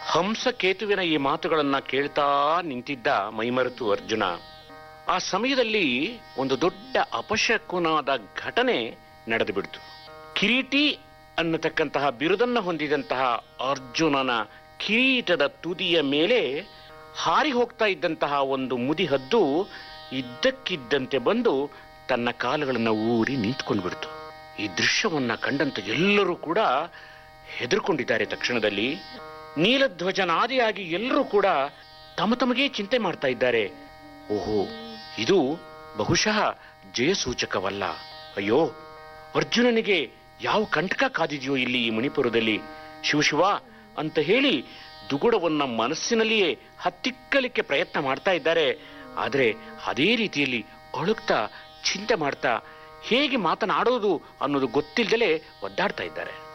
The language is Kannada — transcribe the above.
ಹಂಸಕೇತುವಿನ ಈ ಮಾತುಗಳನ್ನ ಕೇಳ್ತಾ ನಿಂತಿದ್ದ ಮೈಮರೆತು ಅರ್ಜುನ ಆ ಸಮಯದಲ್ಲಿ ಒಂದು ದೊಡ್ಡ ಅಪಶಕುನಾದ ಘಟನೆ ನಡೆದು ಬಿಡ್ತು ಕಿರೀಟಿ ಅನ್ನತಕ್ಕಂತಹ ಬಿರುದನ್ನ ಹೊಂದಿದಂತಹ ಅರ್ಜುನನ ಕಿರೀಟದ ತುದಿಯ ಮೇಲೆ ಹಾರಿ ಹೋಗ್ತಾ ಇದ್ದಂತಹ ಒಂದು ಮುದಿ ಹದ್ದು ಇದ್ದಕ್ಕಿದ್ದಂತೆ ಬಂದು ತನ್ನ ಕಾಲುಗಳನ್ನು ಊರಿ ನಿಂತ್ಕೊಂಡು ಬಿಡ್ತು ಈ ದೃಶ್ಯವನ್ನ ಕಂಡಂತ ಎಲ್ಲರೂ ಕೂಡ ಹೆದರ್ಕೊಂಡಿದ್ದಾರೆ ತಕ್ಷಣದಲ್ಲಿ ನೀಲಧ್ವಜನಾದಿಯಾಗಿ ಎಲ್ಲರೂ ಕೂಡ ತಮ್ಮ ತಮಗೇ ಚಿಂತೆ ಮಾಡ್ತಾ ಇದ್ದಾರೆ ಓಹೋ ಇದು ಬಹುಶಃ ಜಯಸೂಚಕವಲ್ಲ ಅಯ್ಯೋ ಅರ್ಜುನನಿಗೆ ಯಾವ ಕಂಟಕ ಕಾದಿದೆಯೋ ಇಲ್ಲಿ ಈ ಮಣಿಪುರದಲ್ಲಿ ಶಿವಶಿವ ಅಂತ ಹೇಳಿ ದುಗುಡವನ್ನ ಮನಸ್ಸಿನಲ್ಲಿಯೇ ಹತ್ತಿಕ್ಕಲಿಕ್ಕೆ ಪ್ರಯತ್ನ ಮಾಡ್ತಾ ಇದ್ದಾರೆ ಆದರೆ ಅದೇ ರೀತಿಯಲ್ಲಿ ಅಳುಕ್ತಾ ಚಿಂತೆ ಮಾಡ್ತಾ ಹೇಗೆ ಮಾತನಾಡೋದು ಅನ್ನೋದು ಗೊತ್ತಿಲ್ಲದಲೇ ಒದ್ದಾಡ್ತಾ ಇದ್ದಾರೆ